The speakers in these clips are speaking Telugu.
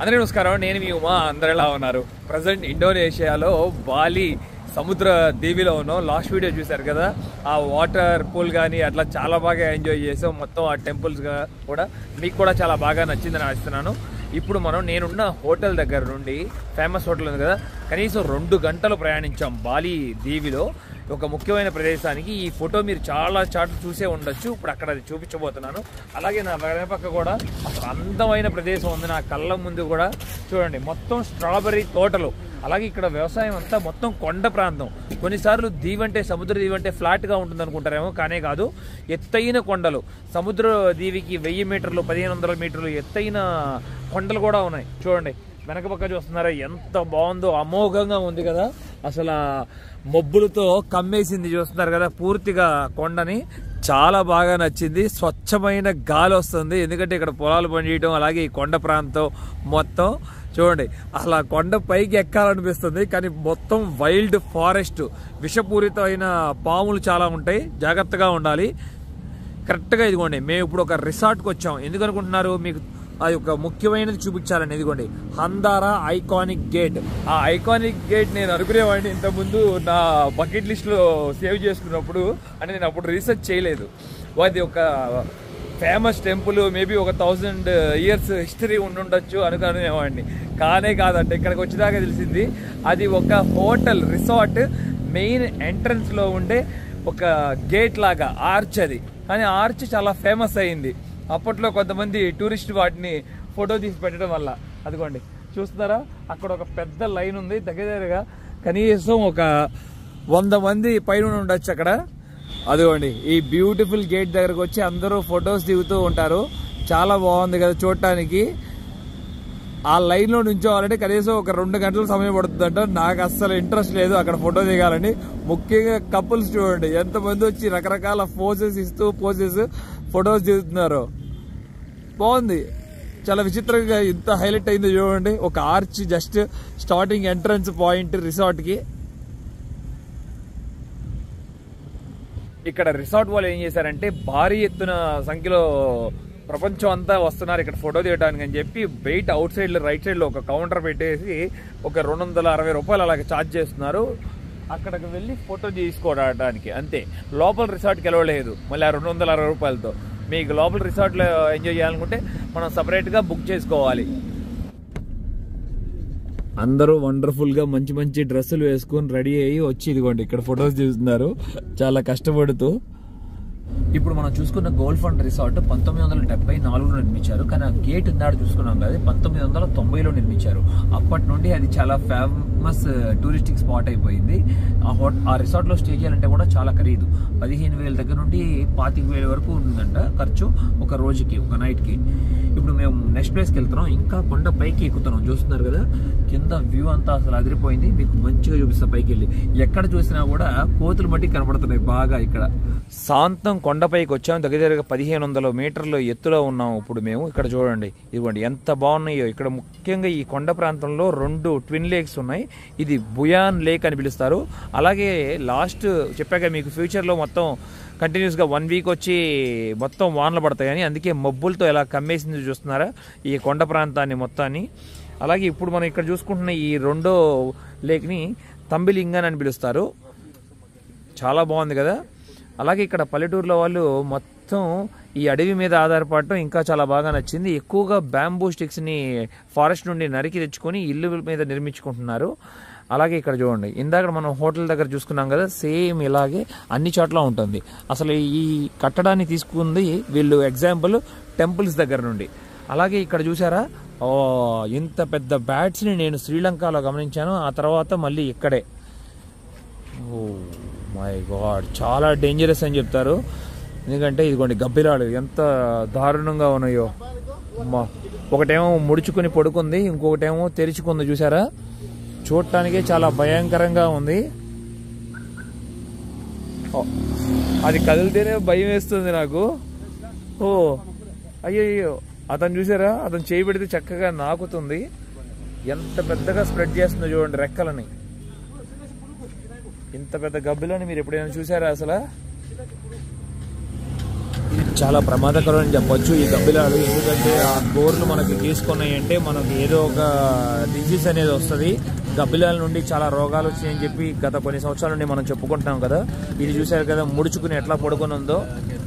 అందరికీ నమస్కారం నేను మీ ఉమా అందరు ఎలా ఉన్నారు ప్రజెంట్ ఇండోనేషియాలో బాలి సముద్ర దీవిలో ఉన్నాం లాస్ట్ వీడియో చూశారు కదా ఆ వాటర్ పూల్ కానీ అట్లా చాలా బాగా ఎంజాయ్ చేసాం మొత్తం ఆ టెంపుల్స్ కూడా మీకు కూడా చాలా బాగా నచ్చిందని ఆశిస్తున్నాను ఇప్పుడు మనం నేనున్న హోటల్ దగ్గర నుండి ఫేమస్ హోటల్ ఉంది కదా కనీసం రెండు గంటలు ప్రయాణించాం బాలి దీవిలో ఒక ముఖ్యమైన ప్రదేశానికి ఈ ఫోటో మీరు చాలా చాట్లు చూసే ఉండొచ్చు ఇప్పుడు అక్కడ అది చూపించబోతున్నాను అలాగే నా వెనక పక్క కూడా ఒక అందమైన ప్రదేశం ఉంది నా కళ్ళ ముందు కూడా చూడండి మొత్తం స్ట్రాబెర్రీ తోటలు అలాగే ఇక్కడ వ్యవసాయం అంతా మొత్తం కొండ ప్రాంతం కొన్నిసార్లు దీవంటే సముద్ర దీవంటే ఫ్లాట్గా ఉంటుంది అనుకుంటారేమో కానే కాదు ఎత్తైన కొండలు సముద్ర దీవికి వెయ్యి మీటర్లు పదిహేను వందల మీటర్లు ఎత్తైన కొండలు కూడా ఉన్నాయి చూడండి వెనక పక్క చూస్తున్నారా ఎంత బాగుందో అమోఘంగా ఉంది కదా అసలు ఆ మబ్బులతో కమ్మేసింది చూస్తున్నారు కదా పూర్తిగా కొండని చాలా బాగా నచ్చింది స్వచ్ఛమైన గాలి వస్తుంది ఎందుకంటే ఇక్కడ పొలాలు పనిచేయడం అలాగే ఈ కొండ ప్రాంతం మొత్తం చూడండి అసలు ఆ కొండ పైకి ఎక్కాలనిపిస్తుంది కానీ మొత్తం వైల్డ్ ఫారెస్ట్ విషపూరితమైన పాములు చాలా ఉంటాయి జాగ్రత్తగా ఉండాలి కరెక్ట్గా ఇదిగోండి మేము ఇప్పుడు ఒక రిసార్ట్కి వచ్చాం ఎందుకు అనుకుంటున్నారు మీకు అది ఒక ముఖ్యమైనది చూపించాలండి ఇదిగోండి హందారా ఐకానిక్ గేట్ ఆ ఐకానిక్ గేట్ నేను అనుకునేవాడిని ఇంతకుముందు నా బకెట్ లిస్ట్లో సేవ్ చేసుకున్నప్పుడు అంటే నేను అప్పుడు రీసెర్చ్ చేయలేదు అది ఒక ఫేమస్ టెంపుల్ మేబీ ఒక థౌజండ్ ఇయర్స్ హిస్టరీ ఉండుండొచ్చు అనుకునేవాడిని కానే కాదంటే ఇక్కడికి వచ్చేదాకా తెలిసింది అది ఒక హోటల్ రిసార్ట్ మెయిన్ ఎంట్రన్స్లో ఉండే ఒక గేట్ లాగా ఆర్చ్ అది కానీ ఆర్చ్ చాలా ఫేమస్ అయింది అప్పట్లో కొంతమంది టూరిస్ట్ వాటిని ఫోటో తీసి పెట్టడం వల్ల అదిగోండి చూస్తున్నారా అక్కడ ఒక పెద్ద లైన్ ఉంది దగ్గర దగ్గరగా కనీసం ఒక వంద మంది పైన ఉండొచ్చు అక్కడ అదిగోండి ఈ బ్యూటిఫుల్ గేట్ దగ్గరకు వచ్చి అందరూ ఫొటోస్ దిగుతూ ఉంటారు చాలా బాగుంది కదా చూడటానికి ఆ లైన్లో నుంచోవాలంటే కనీసం ఒక రెండు గంటల సమయం పడుతుందంట నాకు అస్సలు ఇంట్రెస్ట్ లేదు అక్కడ ఫోటో దిగాలని ముఖ్యంగా కపుల్స్ చూడండి ఎంతమంది వచ్చి రకరకాల పోజెస్ ఇస్తూ పోజెస్ ఫొటోస్ దిగుతున్నారు బాగుంది చాలా విచిత్రంగా ఇంత హైలైట్ అయింది చూడండి ఒక arch just starting entrance point రిసార్ట్కి ఇక్కడ రిసార్ట్ వాళ్ళు ఏం చేశారంటే భారీ ఎత్తున సంఖ్యలో ప్రపంచం అంతా వస్తున్నారు ఇక్కడ ఫోటో తీయడానికి అని చెప్పి బయట అవుట్ సైడ్ రైట్ సైడ్ లో ఒక కౌంటర్ పెట్టేసి ఒక రెండు వందల అరవై రూపాయలు అలాగే ఛార్జ్ చేస్తున్నారు అక్కడికి వెళ్ళి ఫోటో తీసుకోవడానికి అంతే లోపల రిసార్ట్కి వెళ్ళలేదు మళ్ళీ ఆ రెండు వందల అరవై రూపాయలతో మీకు లోపల రిసార్ట్లో ఎంజాయ్ చేయాలనుకుంటే మనం సపరేట్గా బుక్ చేసుకోవాలి అందరూ వండర్ఫుల్ గా మంచి మంచి డ్రెస్సులు వేసుకొని రెడీ అయ్యి వచ్చి ఇదిగోండి ఇక్కడ ఫొటోస్ తీస్తున్నారు చాలా కష్టపడుతూ ఇప్పుడు మనం చూసుకున్న గోల్డ్ ఫండ్ రిసార్ట్ పంతొమ్మిది వందల డెబ్బై నాలుగులో నిర్మించారు కానీ ఆ గేట్ ఇందాడు చూసుకున్నాం కదా పంతొమ్మిది వందల తొంభైలో నిర్మించారు అప్పటి నుండి అది చాలా ఫేమస్ టూరిస్టిక్ స్పాట్ అయిపోయింది ఆ హోట ఆ రిసార్ట్ లో స్టే చేయాలంటే కూడా చాలా ఖరీదు పదిహేను వేల దగ్గర నుండి పాతిక వేల వరకు ఉందంట ఖర్చు ఒక రోజుకి ఒక నైట్ కి ఇప్పుడు మేము నెక్స్ట్ ప్లేస్కి వెళ్తున్నాం ఇంకా కొండ పైకి ఎక్కుతున్నాం చూస్తున్నారు కదా కింద వ్యూ అంతా అసలు అదిరిపోయింది మీకు మంచిగా చూపిస్తా పైకి వెళ్ళి ఎక్కడ చూసినా కూడా కోతులు మట్టి కనబడుతున్నాయి బాగా ఇక్కడ శాంతం కొండపైకి వచ్చాం దగ్గర దగ్గర పదిహేను వందల మీటర్ల ఎత్తులో ఉన్నాం ఇప్పుడు మేము ఇక్కడ చూడండి ఇదిగోండి ఎంత బాగున్నాయో ఇక్కడ ముఖ్యంగా ఈ కొండ ప్రాంతంలో రెండు ట్విన్ లేక్స్ ఉన్నాయి ఇది బుయాన్ లేక్ అని పిలుస్తారు అలాగే లాస్ట్ చెప్పాక మీకు ఫ్యూచర్లో మొత్తం కంటిన్యూస్గా వన్ వీక్ వచ్చి మొత్తం వానలు పడతాయని అందుకే మబ్బులతో ఎలా కమ్మేసింది చూస్తున్నారా ఈ కొండ ప్రాంతాన్ని మొత్తాన్ని అలాగే ఇప్పుడు మనం ఇక్కడ చూసుకుంటున్న ఈ రెండో లేక్ని తంబిలింగన్ అని పిలుస్తారు చాలా బాగుంది కదా అలాగే ఇక్కడ పల్లెటూరులో వాళ్ళు మొత్తం ఈ అడవి మీద ఆధారపడటం ఇంకా చాలా బాగా నచ్చింది ఎక్కువగా బ్యాంబూ స్టిక్స్ని ఫారెస్ట్ నుండి నరికి తెచ్చుకొని ఇల్లు మీద నిర్మించుకుంటున్నారు అలాగే ఇక్కడ చూడండి ఇందాక మనం హోటల్ దగ్గర చూసుకున్నాం కదా సేమ్ ఇలాగే అన్ని చోట్ల ఉంటుంది అసలు ఈ కట్టడాన్ని తీసుకుంది వీళ్ళు ఎగ్జాంపుల్ టెంపుల్స్ దగ్గర నుండి అలాగే ఇక్కడ చూసారా ఓ ఇంత పెద్ద బ్యాట్స్ని నేను శ్రీలంకలో గమనించాను ఆ తర్వాత మళ్ళీ ఇక్కడే ఓ మై గాడ్ చాలా డేంజరస్ అని చెప్తారు ఎందుకంటే ఇదిగోండి గబ్బిలాలు ఎంత దారుణంగా ఉన్నాయో అమ్మా ఒకటేమో ముడుచుకుని పడుకుంది ఇంకొకటేమో తెరుచుకుంది చూసారా చూడటానికే చాలా భయంకరంగా ఉంది ఓ, అది కదిలితేనే భయం వేస్తుంది నాకు ఓ అయ్యో అతను చూసారా అతను చేయి పెడితే చక్కగా నాకుతుంది ఎంత పెద్దగా స్ప్రెడ్ చేస్తుందో చూడండి రెక్కలని ఇంత పెద్ద గబ్బిలోని మీరు ఎప్పుడైనా చూసారా అసలు ఇది చాలా ప్రమాదకరం అని చెప్పొచ్చు ఈ గబ్బిలాలు ఎందుకంటే ఆ గోర్లు మనకి తీసుకున్నాయి అంటే మనకి ఏదో ఒక డిజీజ్ అనేది వస్తుంది గబ్బిలాల నుండి చాలా రోగాలు వచ్చాయని చెప్పి గత కొన్ని సంవత్సరాల నుండి మనం చెప్పుకుంటున్నాం కదా ఇది చూశారు కదా ముడుచుకుని ఎట్లా పడుకొని ఉందో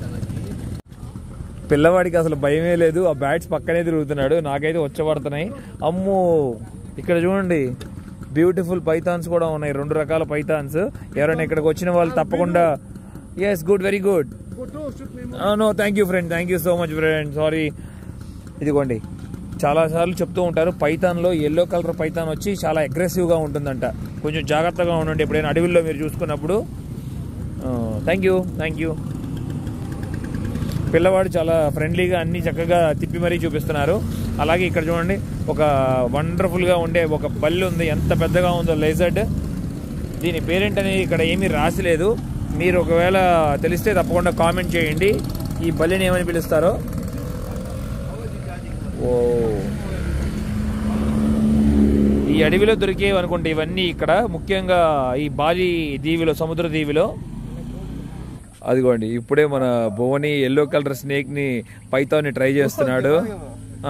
పిల్లవాడికి అసలు భయమే లేదు ఆ బ్యాట్స్ పక్కనే తిరుగుతున్నాడు నాకైతే వచ్చబడుతున్నాయి అమ్మో ఇక్కడ చూడండి బ్యూటిఫుల్ పైథాన్స్ కూడా ఉన్నాయి రెండు రకాల పైథాన్స్ ఎవరైనా ఇక్కడికి వచ్చిన వాళ్ళు తప్పకుండా yes good very good no thank you friend thank you so much friend sorry ఇదిగోండి చాలా సార్లు చెప్తూ ఉంటారు పైథాన్లో ఎల్లో కలర్ పైథాన్ వచ్చి చాలా అగ్రెసివ్గా ఉంటుందంట కొంచెం జాగ్రత్తగా ఉండండి ఎప్పుడైనా అడవిలో మీరు చూసుకున్నప్పుడు థ్యాంక్ యూ థ్యాంక్ యూ పిల్లవాడు చాలా ఫ్రెండ్లీగా అన్ని చక్కగా తిప్పి మరీ చూపిస్తున్నారు అలాగే ఇక్కడ చూడండి ఒక వండర్ఫుల్గా ఉండే ఒక బల్లి ఉంది ఎంత పెద్దగా ఉందో లేజర్డ్ దీని పేరెంట్ అనేది ఇక్కడ ఏమీ రాసిలేదు మీరు ఒకవేళ తెలిస్తే తప్పకుండా కామెంట్ చేయండి ఈ బల్లిని ఏమని పిలుస్తారో ఓ ఈ అడవిలో దొరికేవి అనుకుంటే ఇవన్నీ ఇక్కడ ముఖ్యంగా ఈ బాలి దీవిలో సముద్ర దీవిలో అదిగోండి ఇప్పుడే మన భువని ఎల్లో కలర్ స్నేక్ ని పైతాన్ని ట్రై చేస్తున్నాడు ఆ.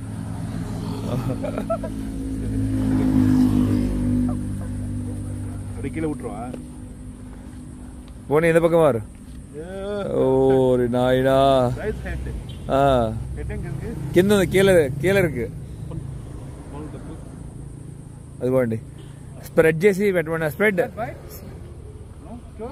அடிக்கல விட்டுருவா భువని ఎంత పక్క మారు ఓరి నాయనా ரைட் ஹேண்ட் ఆ. ஹெட் எங்க இருக்கு కింద ఉంది కీలర్ కీలర్కి ஒன் தப்பு అదిగోండి స్ప్రెడ్ చేసి పెట్టమన్నా spread right no show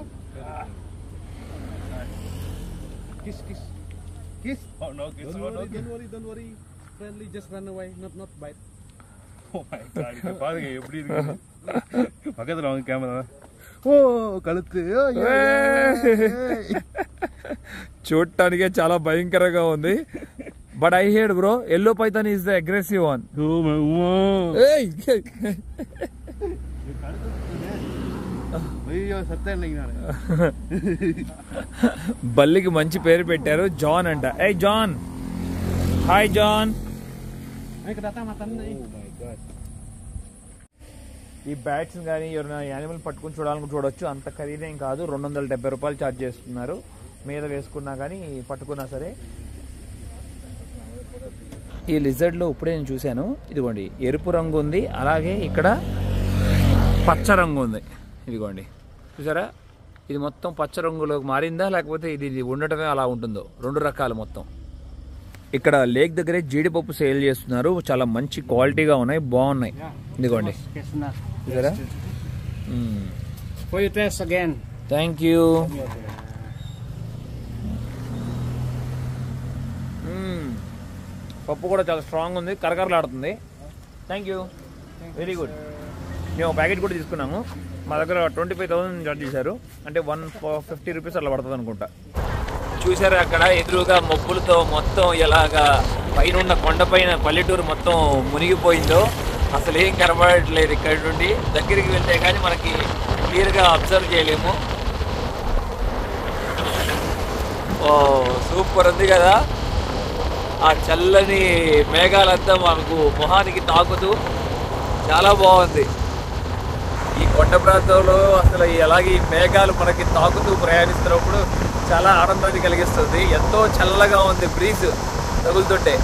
kiss kiss kiss oh no kiss Don't oh, no worry, kiss don't worry, don't worry. Friendly, just run away, not not bite. oh my god இங்க பாருங்க எப்படி இருக்கு பக்கத்துல வாங்க கேமரா ஓ கழுத்து ஓ, ஏ, ஏ, ஏ. చూడటానికే చాలా భయంకరంగా ఉంది but I had bro yellow python is the aggressive one oh, my, oh. ஐயோ சத்தம் இல்லைங்க நானு బల్లికి మంచి పేరు పెట్టారు జాన్ అంట ఏ John hi John Ay, kedatang matan na eh. ఈ బ్యాట్స్ కానీ ఎవరైనా యానిమల్ పట్టుకుని చూడాలని చూడొచ్చు అంత ఖరీదేం కాదు రెండు వందల డెబ్బై రూపాయలు ఛార్జ్ చేస్తున్నారు మీద వేసుకున్నా కానీ పట్టుకున్నా సరే ఈ లిజర్డ్ లో ఇప్పుడే నేను చూశాను ఇదిగోండి ఎరుపు రంగు ఉంది అలాగే ఇక్కడ పచ్చ రంగు ఉంది ఇదిగోండి చూసారా ఇది మొత్తం పచ్చ రంగులోకి మారిందా లేకపోతే ఇది ఇది ఉండటమే అలా ఉంటుందో రెండు రకాలు మొత్తం ఇక్కడ లేక్ దగ్గరే జీడిపప్పు సేల్ చేస్తున్నారు చాలా మంచి క్వాలిటీగా ఉన్నాయి బాగున్నాయి ఇదిగోండి Yes, na. చూసారా For your test again. Thank you పప్పు కూడా చాలా స్ట్రాంగ్ ఉంది కరకరలాడుతుంది థ్యాంక్ యూ వెరీ గుడ్ మేము ప్యాకెట్ కూడా తీసుకున్నాము మా దగ్గర ట్వంటీ ఫైవ్ థౌసండ్ చార్జ్ చేశారు అంటే వన్ ఫిఫ్టీ రూపీస్ అట్లా పడుతుంది అనుకుంటా చూసారా అక్కడ ఎదురుగా మబ్బులతో మొత్తం ఎలాగా పైన ఉన్న కొండపైన పల్లెటూరు మొత్తం మునిగిపోయిందో అసలు ఏం కనబడట్లేదు ఇక్కడ నుండి దగ్గరికి వెళ్తే కానీ మనకి క్లియర్గా అబ్జర్వ్ చేయలేము ఓ సూపర్ ఉంది కదా ఆ చల్లని మేఘాలంతా మనకు మొహానికి తాకుతూ చాలా బాగుంది ఈ కొండ ప్రాంతంలో అసలు ఈ అలాగే ఈ మేఘాలు మనకి తాకుతూ ప్రయాణిస్తున్నప్పుడు చాలా ఆనందాన్ని కలిగిస్తుంది ఎంతో చల్లగా ఉంది బ్రీజ్ తగులుతుంటే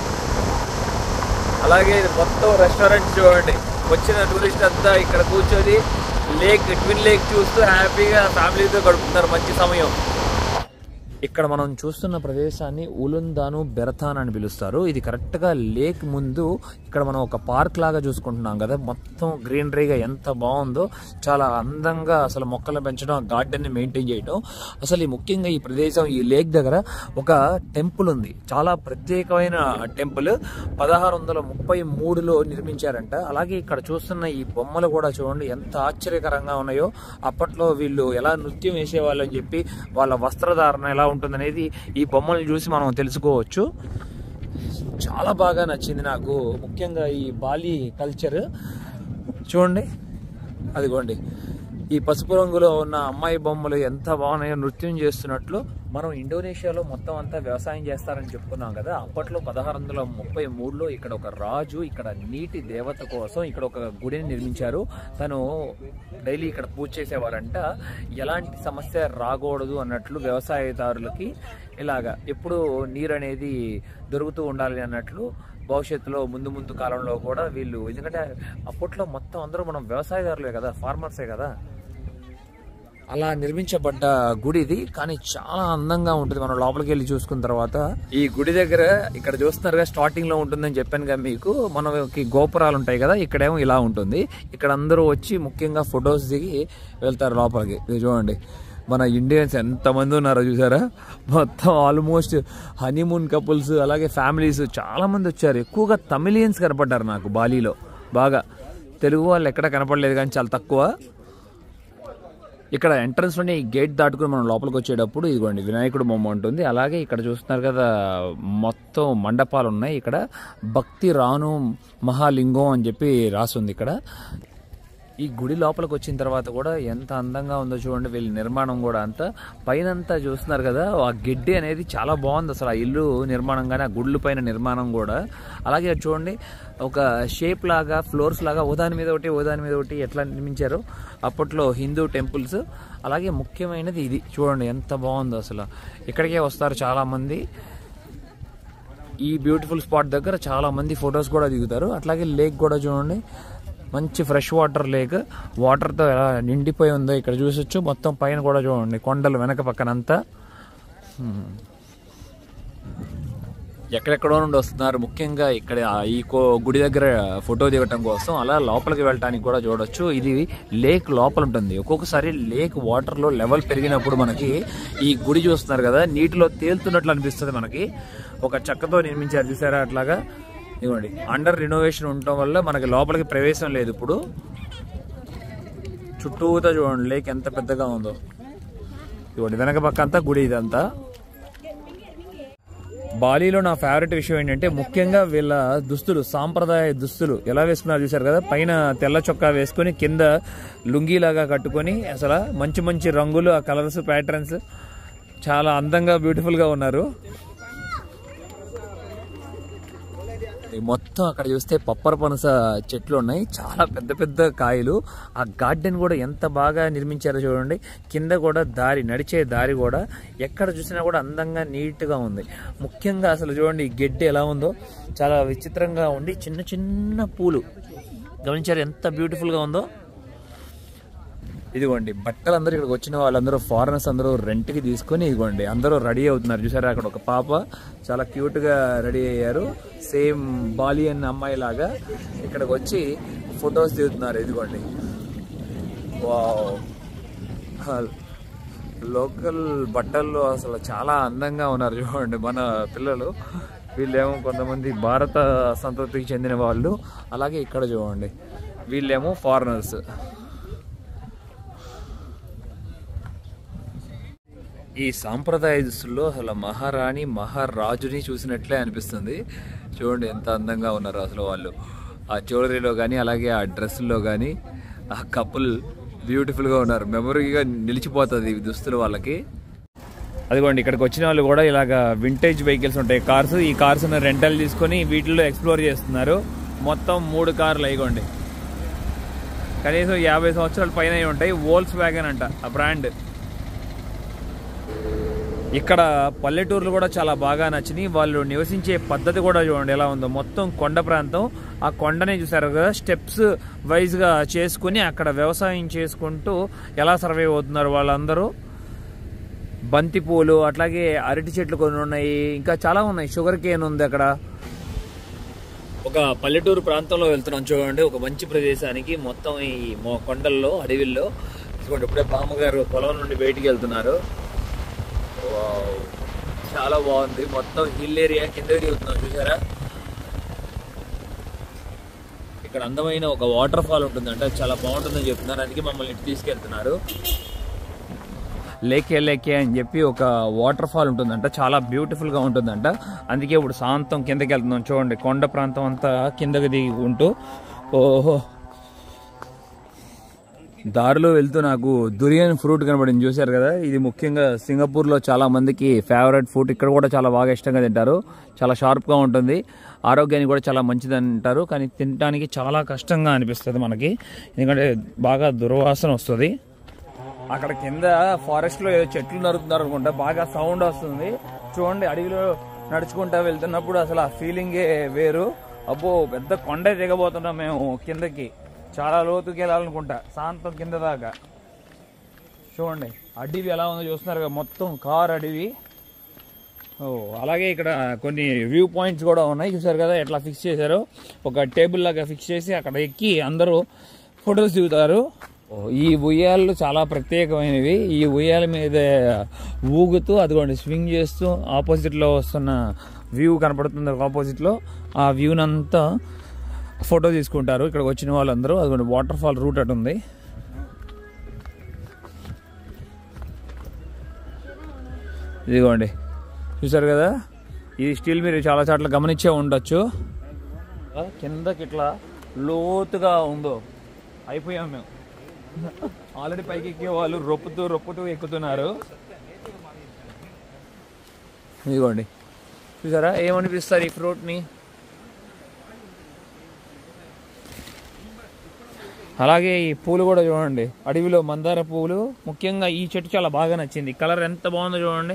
అలాగే ఇది మొత్తం రెస్టారెంట్ చూడండి వచ్చిన టూరిస్ట్ అంతా ఇక్కడ కూర్చొని లేక్ ట్విన్ లేక్ చూస్తూ హ్యాపీగా ఫ్యామిలీతో గడుపుతున్నారు మంచి సమయం ఇక్కడ మనం చూస్తున్న ప్రదేశాన్ని ఉలుందాను బెరథాన్ అని పిలుస్తారు ఇది కరెక్ట్గా లేక్ ముందు ఇక్కడ మనం ఒక పార్క్ లాగా చూసుకుంటున్నాం కదా మొత్తం గ్రీనరీగా ఎంత బాగుందో చాలా అందంగా అసలు మొక్కలు పెంచడం గార్డెన్ ని మెయింటైన్ చేయడం అసలు ఈ ముఖ్యంగా ఈ ప్రదేశం ఈ లేక్ దగ్గర ఒక టెంపుల్ ఉంది చాలా ప్రత్యేకమైన టెంపుల్ పదహారు వందల ముప్పై మూడులో నిర్మించారంట అలాగే ఇక్కడ చూస్తున్న ఈ బొమ్మలు కూడా చూడండి ఎంత ఆశ్చర్యకరంగా ఉన్నాయో అప్పట్లో వీళ్ళు ఎలా నృత్యం వేసేవాళ్ళు అని చెప్పి వాళ్ళ వస్త్రధారణ ఎలా ఉంటుందనేది ఈ బొమ్మలు చూసి మనం తెలుసుకోవచ్చు చాలా బాగా నచ్చింది నాకు ముఖ్యంగా ఈ బాలి కల్చర్ చూడండి అదిగోండి ఈ పసుపు రంగులో ఉన్న అమ్మాయి బొమ్మలు ఎంత బాగున్నాయో నృత్యం చేస్తున్నట్లు మనం ఇండోనేషియాలో మొత్తం అంతా వ్యవసాయం చేస్తారని చెప్పుకున్నాం కదా అప్పట్లో పదహారు వందల ముప్పై మూడులో ఇక్కడ ఒక రాజు ఇక్కడ నీటి దేవత కోసం ఇక్కడ ఒక గుడిని నిర్మించారు తను డైలీ ఇక్కడ పూజ చేసేవారంట ఎలాంటి సమస్య రాకూడదు అన్నట్లు వ్యవసాయదారులకి ఇలాగా ఎప్పుడు నీరు అనేది దొరుకుతూ ఉండాలి అన్నట్లు భవిష్యత్తులో ముందు ముందు కాలంలో కూడా వీళ్ళు ఎందుకంటే అప్పట్లో మొత్తం అందరూ మనం వ్యవసాయదారులే కదా ఫార్మర్సే కదా అలా నిర్మించబడ్డ గుడి ఇది కానీ చాలా అందంగా ఉంటుంది మనం లోపలికి వెళ్ళి చూసుకున్న తర్వాత ఈ గుడి దగ్గర ఇక్కడ చూస్తున్నారుగా స్టార్టింగ్ లో ఉంటుందని చెప్పాను కదా మీకు మనకి గోపురాలు ఉంటాయి కదా ఇక్కడేమో ఇలా ఉంటుంది ఇక్కడ అందరూ వచ్చి ముఖ్యంగా ఫొటోస్ దిగి వెళ్తారు లోపలికి ఇది చూడండి మన ఇండియన్స్ ఎంతమంది ఉన్నారో చూసారా మొత్తం ఆల్మోస్ట్ హనీమూన్ కపుల్స్ అలాగే ఫ్యామిలీస్ చాలా మంది వచ్చారు ఎక్కువగా తమిళియన్స్ కనపడ్డారు నాకు బాలీలో బాగా తెలుగు వాళ్ళు ఎక్కడ కనపడలేదు కానీ చాలా తక్కువ ఇక్కడ ఎంట్రన్స్ లోనే ఈ గేట్ దాటుకుని మనం లోపలికి వచ్చేటప్పుడు ఇదిగోండి వినాయకుడు బొమ్మ ఉంటుంది అలాగే ఇక్కడ చూస్తున్నారు కదా మొత్తం మండపాలు ఉన్నాయి ఇక్కడ భక్తి రాను మహాలింగం అని చెప్పి రాస్తుంది ఇక్కడ ఈ గుడి లోపలికి వచ్చిన తర్వాత కూడా ఎంత అందంగా ఉందో చూడండి వీళ్ళ నిర్మాణం కూడా అంతా పైనంతా చూస్తున్నారు కదా ఆ గిడ్డి అనేది చాలా బాగుంది అసలు ఆ ఇల్లు నిర్మాణం కానీ ఆ గుడ్ల పైన నిర్మాణం కూడా అలాగే చూడండి ఒక షేప్ లాగా ఫ్లోర్స్ లాగా ఓదాని మీద ఒకటి ఓదాని మీద ఒకటి ఎట్లా నిర్మించారు అప్పట్లో హిందూ టెంపుల్స్ అలాగే ముఖ్యమైనది ఇది చూడండి ఎంత బాగుందో అసలు ఇక్కడికే వస్తారు చాలా మంది ఈ బ్యూటిఫుల్ స్పాట్ దగ్గర చాలా మంది ఫొటోస్ కూడా దిగుతారు అట్లాగే లేక్ కూడా చూడండి మంచి ఫ్రెష్ వాటర్ లేక్ వాటర్తో ఎలా నిండిపోయి ఉందో ఇక్కడ చూసొచ్చు మొత్తం పైన కూడా చూడండి కొండలు వెనక పక్కనంతా హ్మ్. ఎక్కడెక్కడో నుండి వస్తున్నారు ముఖ్యంగా ఇక్కడ ఆ ఈ కో గుడి దగ్గర ఫోటో దిగటం కోసం అలా లోపలికి వెళ్ళటానికి కూడా చూడొచ్చు ఇది లేక్ లోపల ఉంటుంది ఒక్కొక్కసారి లేక్ వాటర్లో లెవెల్ పెరిగినప్పుడు మనకి ఈ గుడి చూస్తున్నారు కదా నీటిలో తేలుతున్నట్లు అనిపిస్తుంది మనకి ఒక చెక్కతో నిర్మించారు చూసారా అట్లాగా ఇవ్వండి అండర్ రినోవేషన్ ఉండటం వల్ల మనకి లోపలికి ప్రవేశం లేదు ఇప్పుడు చుట్టూతా చూడండి లేక్ ఎంత పెద్దగా ఉందో ఇవ్వండి వెనక పక్క అంతా గుడి ఇదంతా బాలీలో నా ఫేవరెట్ విషయం ఏంటంటే ముఖ్యంగా వీళ్ళ దుస్తులు సాంప్రదాయ దుస్తులు ఎలా వేసుకున్నారు చూసారు కదా పైన తెల్ల చొక్కా వేసుకొని కింద లుంగీలాగా కట్టుకొని అసలు మంచి మంచి రంగులు ఆ కలర్స్ ప్యాటర్న్స్ చాలా అందంగా బ్యూటిఫుల్ గా ఉన్నారు ఈ మొత్తం అక్కడ చూస్తే పప్పర పనస చెట్లు ఉన్నాయి చాలా పెద్ద పెద్ద కాయలు ఆ గార్డెన్ కూడా ఎంత బాగా నిర్మించారో చూడండి కింద కూడా దారి నడిచే దారి కూడా ఎక్కడ చూసినా కూడా అందంగా నీట్గా ఉంది ముఖ్యంగా అసలు చూడండి ఈ గడ్డి ఎలా ఉందో చాలా విచిత్రంగా ఉండి చిన్న చిన్న పూలు గమనించారు ఎంత బ్యూటిఫుల్గా ఉందో ఇదిగోండి బట్టలు అందరూ ఇక్కడికి వచ్చిన వాళ్ళందరూ ఫారెనర్స్ అందరూ రెంట్కి తీసుకొని ఇదిగోండి అందరూ రెడీ అవుతున్నారు చూసారా అక్కడ ఒక పాప చాలా క్యూట్ గా రెడీ అయ్యారు సేమ్ బాలియన్ అమ్మాయి లాగా ఇక్కడికి వచ్చి ఫొటోస్ దిగుతున్నారు ఇదిగోండి వావ్ లోకల్ బట్టల్లో అసలు చాలా అందంగా ఉన్నారు చూడండి మన పిల్లలు వీళ్ళేమో కొంతమంది భారత సంతతికి చెందిన వాళ్ళు అలాగే ఇక్కడ చూడండి వీళ్ళేమో ఫారినర్స్ ఈ సాంప్రదాయ దుస్తుల్లో అసలు మహారాణి మహారాజుని చూసినట్లే అనిపిస్తుంది చూడండి ఎంత అందంగా ఉన్నారు అసలు వాళ్ళు ఆ జ్యువెలరీలో కానీ అలాగే ఆ డ్రెస్సుల్లో కానీ ఆ కపుల్ బ్యూటిఫుల్గా ఉన్నారు మెమరీగా నిలిచిపోతుంది ఈ దుస్తులు వాళ్ళకి అదిగోండి ఇక్కడికి వచ్చిన వాళ్ళు కూడా ఇలాగ వింటేజ్ వెహికల్స్ ఉంటాయి కార్స్ ఈ కార్స్ రెంటల్ తీసుకొని వీటిల్లో ఎక్స్ప్లోర్ చేస్తున్నారు మొత్తం మూడు కార్లు అయిగోండి కనీసం యాభై సంవత్సరాల పైన ఉంటాయి వోల్స్ వ్యాగన్ అంట ఆ బ్రాండ్ ఇక్కడ పల్లెటూర్లు కూడా చాలా బాగా నచ్చినాయి వాళ్ళు నివసించే పద్ధతి కూడా చూడండి ఎలా ఉందో మొత్తం కొండ ప్రాంతం ఆ కొండనే చూసారు కదా స్టెప్స్ వైజ్ గా చేసుకుని అక్కడ వ్యవసాయం చేసుకుంటూ ఎలా సర్వైవ్ అవుతున్నారు వాళ్ళందరూ బంతి పూలు అట్లాగే అరటి చెట్లు కొన్ని ఉన్నాయి ఇంకా చాలా ఉన్నాయి షుగర్ కేన్ ఉంది అక్కడ ఒక పల్లెటూరు ప్రాంతంలో వెళ్తున్నాం చూడండి ఒక మంచి ప్రదేశానికి మొత్తం ఈ మొ- కొండల్లో అడవిల్లో చూడండి ఇప్పుడే బామ్మగారు పొలం నుండి బయటికి వెళ్తున్నారు వావ్. చాలా బాగుంది మొత్తం హిల్ ఏరియా కింద దిగుతున్నాం చూసారా ఇక్కడ అందమైన ఒక వాటర్ ఫాల్ ఉంటుందంట చాలా బాగుంటుందని చెప్తున్నారు అందుకే మమ్మల్ని ఇటు తీసుకెళ్తున్నారు లేకే లేకే అని చెప్పి ఒక వాటర్ ఫాల్ ఉంటుందంట చాలా బ్యూటిఫుల్ గా ఉంటుందంట అందుకే ఇప్పుడు శాంతం కిందకి వెళ్తున్నాం చూడండి కొండ ప్రాంతం అంతా కిందకి దిగి ఉంటూ ఓహో దారిలో వెళ్తూ నాకు దురియన్ ఫ్రూట్ కనబడింది చూశారు కదా ఇది ముఖ్యంగా సింగపూర్లో చాలా మందికి ఫేవరెట్ ఫ్రూట్ ఇక్కడ కూడా చాలా బాగా ఇష్టంగా తింటారు చాలా షార్ప్గా ఉంటుంది ఆరోగ్యానికి కూడా చాలా మంచిది అంటారు కానీ తినడానికి చాలా కష్టంగా అనిపిస్తుంది మనకి ఎందుకంటే బాగా దుర్వాసన వస్తుంది అక్కడ కింద ఫారెస్ట్ లో ఏదో చెట్లు నరుకుతున్నారు అనుకుంటా బాగా సౌండ్ వస్తుంది చూడండి అడవిలో నడుచుకుంటా వెళ్తున్నప్పుడు అసలు ఆ ఫీలింగే వేరు అబ్బో పెద్ద కొండ దిగబోతున్నాం మేము కిందకి చాలా లోతుకి వెళ్ళాలనుకుంటా శాంతం కింద దాకా చూడండి అడవి ఎలా ఉందో చూస్తున్నారు కదా మొత్తం కార్ అడవి ఓ అలాగే ఇక్కడ కొన్ని వ్యూ పాయింట్స్ కూడా ఉన్నాయి చూసారు కదా ఎట్లా ఫిక్స్ చేశారు ఒక టేబుల్ లాగా ఫిక్స్ చేసి అక్కడ ఎక్కి అందరూ ఫొటోస్ దిగుతారు ఓ, ఈ ఉయ్యాలు చాలా ప్రత్యేకమైనవి ఈ ఉయ్యాల మీద ఊగుతూ అదిగోండి స్వింగ్ చేస్తూ ఆపోజిట్లో వస్తున్న వ్యూ కనపడుతుంది ఆపోజిట్లో ఆ వ్యూనంతా ఫోటో తీసుకుంటారు ఇక్కడికి వచ్చిన వాళ్ళందరూ అదిగోండి వాటర్ ఫాల్ రూట్ అటు ఉంది ఇదిగోండి చూసారు కదా ఈ స్టీల్ మీరు చాలా చోట్ల గమనించే ఉండొచ్చు కిందకి ఇట్లా లోతుగా ఉందో అయిపోయాం మేము ఆల్రెడీ పైకి ఎక్కే వాళ్ళు రొప్పుతూ రొప్పుతూ ఎక్కుతున్నారు ఇదిగోండి చూసారా ఏమనిపిస్తారు ఈ ఫ్రూట్ని అలాగే ఈ పూలు కూడా చూడండి అడవిలో మందార పువ్వులు ముఖ్యంగా ఈ చెట్టు చాలా బాగా నచ్చింది కలర్ ఎంత బాగుందో చూడండి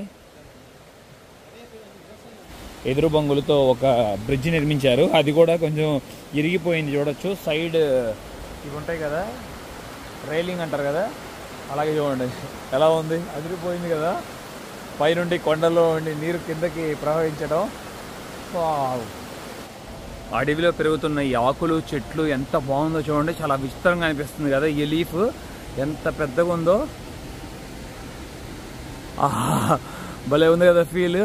ఎదురు బంగులతో ఒక బ్రిడ్జ్ నిర్మించారు అది కూడా కొంచెం ఇరిగిపోయింది చూడొచ్చు సైడ్ ఇవి ఉంటాయి కదా రైలింగ్ అంటారు కదా అలాగే చూడండి ఎలా ఉంది అదిరిపోయింది కదా పైనుండి కొండలో ఉండి నీరు కిందకి ప్రవహించడం వావ్. అడవిలో పెరుగుతున్న ఈ ఆకులు చెట్లు ఎంత బాగుందో చూడండి చాలా విచిత్రంగా అనిపిస్తుంది కదా ఈ లీఫ్ ఎంత పెద్దగా ఉందో ఆహా, భలే ఉంది కదా ఫీల్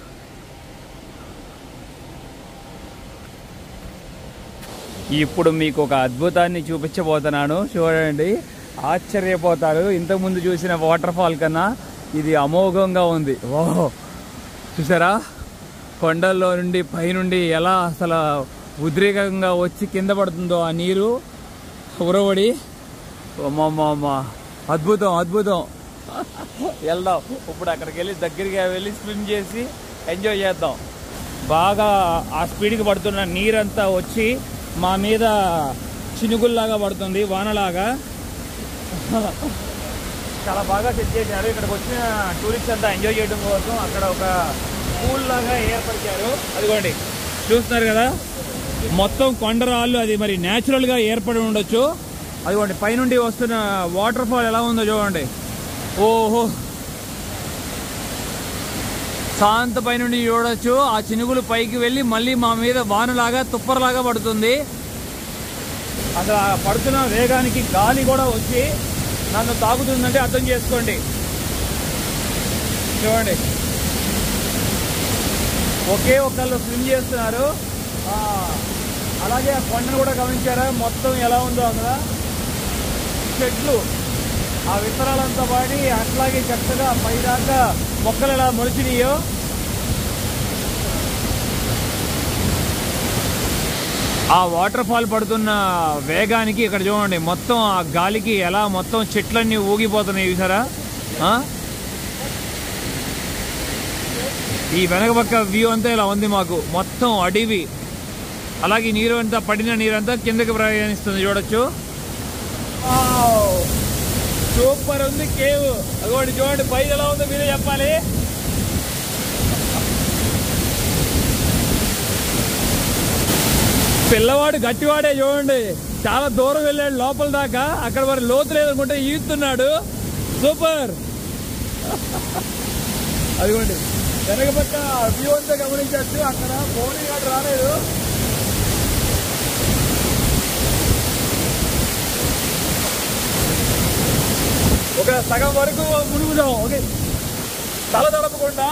ఇప్పుడు మీకు ఒక అద్భుతాన్ని చూపించబోతున్నాను చూడండి ఆశ్చర్యపోతారు ఇంతకుముందు చూసిన వాటర్ ఫాల్ కన్నా ఇది అమోఘంగా ఉంది ఓ చూసారా కొండల్లో నుండి పైనుండి ఎలా అసలు ఉద్రేకంగా వచ్చి కింద పడుతుందో ఆ నీరు ఉరవడి అమ్మమ్మమ్మ అద్భుతం అద్భుతం వెళ్దాం ఇప్పుడు అక్కడికి వెళ్ళి దగ్గరికి వెళ్ళి స్విమ్ చేసి ఎంజాయ్ చేద్దాం బాగా ఆ స్పీడ్కి పడుతున్న నీరంతా వచ్చి మా మీద చినుకుల్లాగా పడుతుంది వానలాగా చాలా బాగా సెట్ చేశారు ఇక్కడికి వచ్చిన టూరిస్ట్ అంతా ఎంజాయ్ చేయడం కోసం అక్కడ ఒక పూల్ లాగా ఏర్పరిచారు అదిగోండి చూస్తున్నారు కదా మొత్తం కొండరాళ్ళు అది మరి natural గా ఏర్పడి ఉండొచ్చు అదిగోండి పైనుండి వస్తున్న వాటర్ ఫాల్ ఎలా ఉందో చూడండి ఓహో శాంత పైనుండి చూడొచ్చు ఆ చినుకులు పైకి వెళ్ళి మళ్ళీ మా మీద వానలాగా తుప్పరలాగా పడుతుంది అసలు ఆ పడుతున్న వేగానికి గాలి కూడా వచ్చి నన్ను తాగుతుందంటే అర్థం చేసుకోండి చూడండి ఒకే ఒక్కళ్ళు స్విమ్ చేస్తున్నారు ఆ, అలాగే ఆ కొండను కూడా గమనించారా మొత్తం ఎలా ఉందో అక్కడ చెట్లు ఆ విత్తనాలంతా వాడి అట్లాగే చక్కగా పైదాకా మొక్కలు ఎలా మొలిచినాయో ఆ వాటర్ ఫాల్ పడుతున్న వేగానికి ఇక్కడ చూడండి మొత్తం ఆ గాలికి ఎలా మొత్తం చెట్లన్నీ ఊగిపోతున్నాయి చూసారా ఆ? ఈ వెనక పక్క వ్యూ అంతా ఇలా ఉంది మాకు మొత్తం అడవి అలాగే నీరు అంతా పడిన నీరంతా కిందకి ప్రయాణిస్తుంది చూడొచ్చు సూపర్ ఉంది కేవ్ అదోటి చూడండి పైన ఎలా ఉందో మీరే చెప్పాలి పిల్లవాడు గట్టివాడే చూడండి చాలా దూరం వెళ్ళాడు లోపల దాకా అక్కడ మరి లోతు లేదనుకుంటే ఈదుతున్నాడు సూపర్ అదిగోండి వెనక పక్క వ్యూ అంతా గమనించచ్చు అక్కడ పోనీ గాడు రాలేదు ఒక సగం వరకు మునుగుదాం ఓకే తల తడపకుండా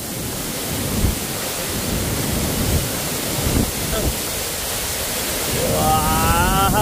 వాహ్.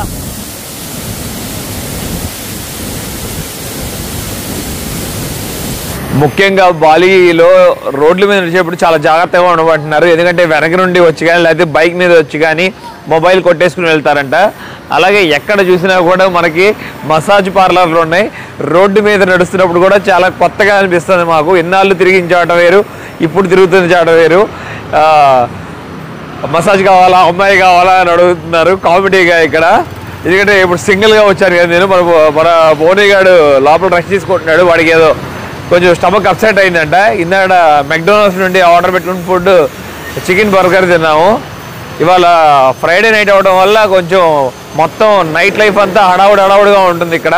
ముఖ్యంగా బాలీలో రోడ్ల మీద నడిచేప్పుడు చాలా జాగ్రత్తగా ఉండమంటున్నారు ఎందుకంటే వెనక నుండి వచ్చి కానీ లేకపోతే బైక్ మీద వచ్చి కానీ మొబైల్ కొట్టేసుకుని వెళ్తారంట అలాగే ఎక్కడ చూసినా కూడా మనకి మసాజ్ పార్లర్లు ఉన్నాయి రోడ్డు మీద నడుస్తున్నప్పుడు కూడా చాలా కొత్తగా అనిపిస్తుంది మాకు ఎన్నాళ్ళు తిరిగించే ఆట వేరు ఇప్పుడు తిరుగుతున్న చాట వేరు ఆ, మసాజ్ కావాలా అమ్మాయి కావాలా అని అడుగుతున్నారు కామెడీగా ఇక్కడ ఎందుకంటే ఇప్పుడు సింగిల్గా వచ్చాను కదా నేను మన మన బోనీ గాడు లోపల రెస్ట్ తీసుకుంటున్నాడు వాడికి ఏదో కొంచెం స్టమక్ అప్సెట్ అయిందంట ఇందాక మెక్డోనల్డ్స్ నుండి ఆర్డర్ పెట్టుకున్న ఫుడ్ చికెన్ బర్గర్ తిన్నాము ఇవాళ ఫ్రైడే నైట్ అవ్వడం వల్ల కొంచెం మొత్తం నైట్ లైఫ్ అంతా హడావుడి హడావుడిగా ఉంటుంది ఇక్కడ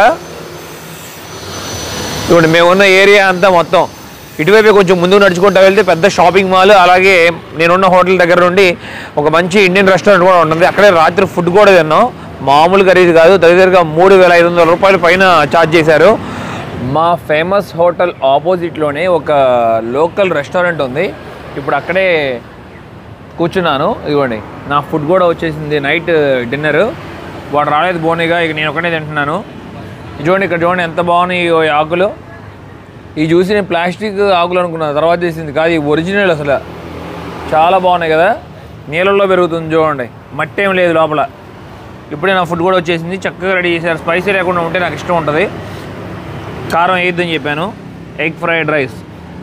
చూడండి మేమున్న ఏరియా అంతా మొత్తం ఇటువైపు కొంచెం ముందుకు నడుచుకుంటూ వెళ్తే పెద్ద షాపింగ్ మాల్ అలాగే నేనున్న హోటల్ దగ్గర నుండి ఒక మంచి ఇండియన్ రెస్టారెంట్ కూడా ఉంటుంది అక్కడే రాత్రి ఫుడ్ కూడా తిన్నాం మామూలు ఖరీదు కాదు దగ్గరగా మూడు వేల ఐదు వందల రూపాయల పైన ఛార్జ్ చేశారు మా ఫేమస్ హోటల్ ఆపోజిట్లోనే ఒక లోకల్ రెస్టారెంట్ ఉంది ఇప్పుడు అక్కడే కూర్చున్నాను ఇదిగోండి నా ఫుడ్ కూడా వచ్చేసింది నైట్ డిన్నర్ వాడు రాలేదు బోనీగా ఇక నేను ఒకటే తింటున్నాను ఇది చూడండి ఇక్కడ చూడండి ఎంత బాగున్నాయి ఈ ఆకులు ఈ చూసి నేను ప్లాస్టిక్ ఆకులు అనుకున్నాను తర్వాత చేసింది కాదు ఈ ఒరిజినల్ అసలు చాలా బాగున్నాయి కదా నీళ్ళల్లో పెరుగుతుంది చూడండి మట్టి ఏం లేదు లోపల ఇప్పుడే నా ఫుడ్ కూడా వచ్చేసింది చక్కగా రెడీ చేశారు స్పైసీ లేకుండా ఉంటే నాకు ఇష్టం ఉంటుంది కారం వేయొద్దని చెప్పాను egg fried rice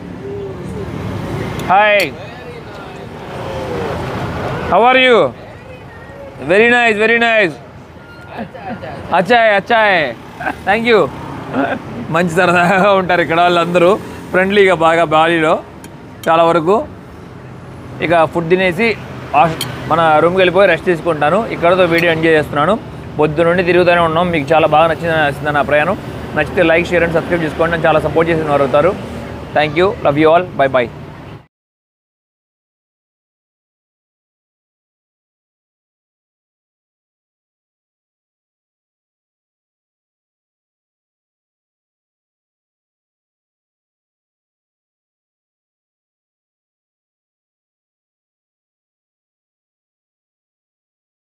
hi how are you very nice very nice అచ్చాయ్ అచ్చాయ్ థ్యాంక్ యూ మంచి సరదాగా ఉంటారు ఇక్కడ వాళ్ళందరూ ఫ్రెండ్లీగా బాగా బాలీలో చాలా వరకు ఇక ఫుడ్ తినేసి ఆ- మన రూమ్కి వెళ్ళిపోయి రెస్ట్ తీసుకుంటాను ఇక్కడతో వీడియో ఎంజాయ్ చేస్తున్నాను పొద్దు నుండి తిరుగుతూనే ఉన్నాం మీకు చాలా బాగా నచ్చింది నచ్చింది నా ప్రయాణం నచ్చితే లైక్ షేర్ అండ్ సబ్స్క్రైబ్ చేసుకోండి నన్ను చాలా సపోర్ట్ చేసిన వారు అవుతారు thank you love you all bye bye